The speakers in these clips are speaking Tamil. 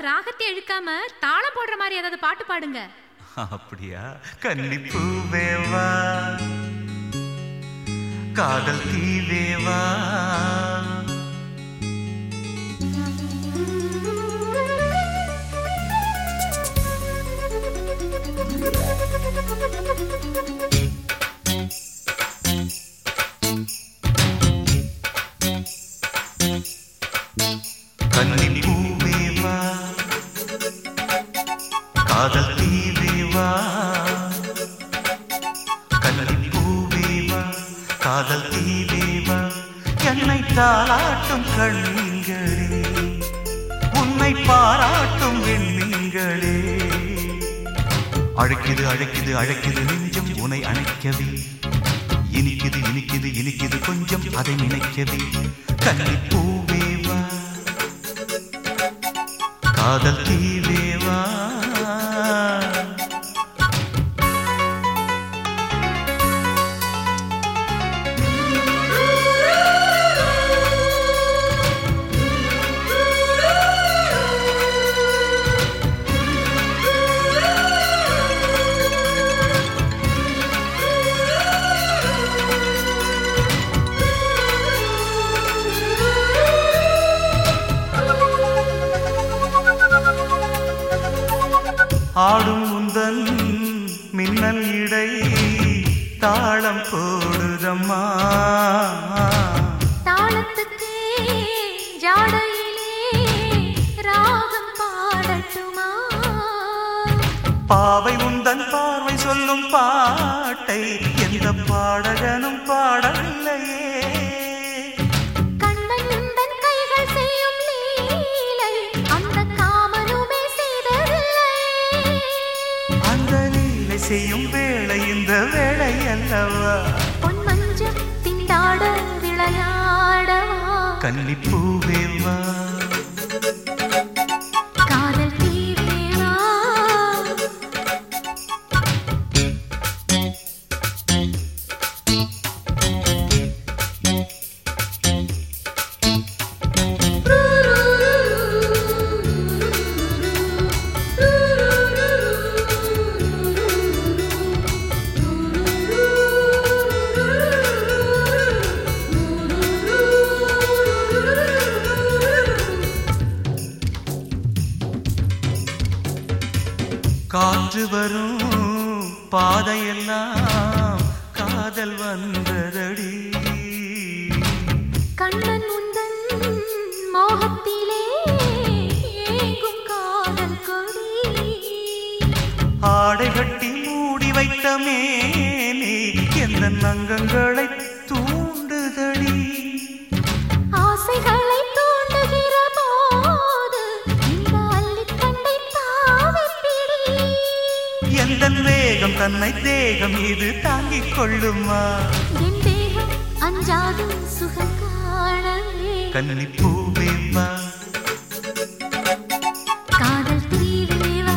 ராகத்தை இழுக்காம தாளம் போடுற மாதிரி ஏதாவது பாட்டு பாடுங்க அப்படியா கன்னிப்பூவேவா காதல் தீவேவா கன்னிப்பூவேவா காதல் தீவேவா கன்னிப்பூவேவா காதல் தீவேவா என்னை தாளாட்டும் கண்ணீங்களே உன்னை பாராட்டும் எண்ணீங்களே அழைக்குது அழைக்குது அழைக்குது நெஞ்சம் உனை அணைக்கவே இனிக்குது இனிக்குது இனிக்குது கொஞ்சம் அதை நினைக்கவே கன்னிப்பூவேவா காதல் தீவேவா ஆடும் முந்தன் மின்னல் இடை தாளம் போடுதம்மா தாளத்துக்கே ஜாடையிலே ராகம் பாடட்டுமா பாவை உந்தன் பார்வை சொல்லும் பாட்டை எந்த பாடகனும் பாடவில்லையே கண்ணன் உந்தன் கைகள் செய்யும் லீலை அந்த காமனுமே செய்ததில்லை அந்த லீலை செய்யும் வேளை இந்த வேளை அல்லவா பொன் மஞ்சள் திண்டாட விளையாடவா கன்னிப்பூவேவா காதல் தீவேவா காற்று வரும் பாதையெல்லாம் காதல் வந்ததடி கண்ணன் உந்தன் மோகத்திலே ஏங்கும் காதல் கொடி ஆடை கட்டி மூடி வைத்த மேனே எந்த நங்கங்களை தூண்டுதடி ஆசைகளை தூண்டுகிற போது இந்த அள்ளித்தண்டை தாவிப் பிடி எந்த வேகம் தன்னை தேகம் இது தாங்கிக் கொள்ளுமா என் தேகம் அஞ்சாது சுகம் காணவே கன்னி பூவேவா காதல் தீவேவா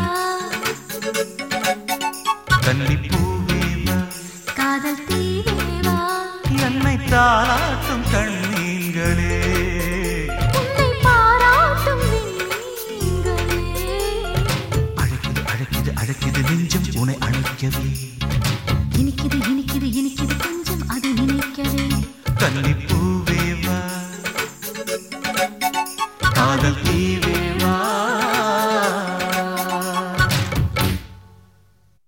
கன்னி பூவேவா காதல் தீவேவா என்னை தாளாட்டும் கண்ணீங்களே உன்னை பாராட்டும் விண்மீன்களே. அழைக்குது அழைக்குது அழைக்குது நெஞ்சம் உன்னை அழைக்கவே இனிக்குது இனிக்குது இனிக்குது கொஞ்சம் அது நினைக்கவே கன்னி பூவேவா காதல் தீவே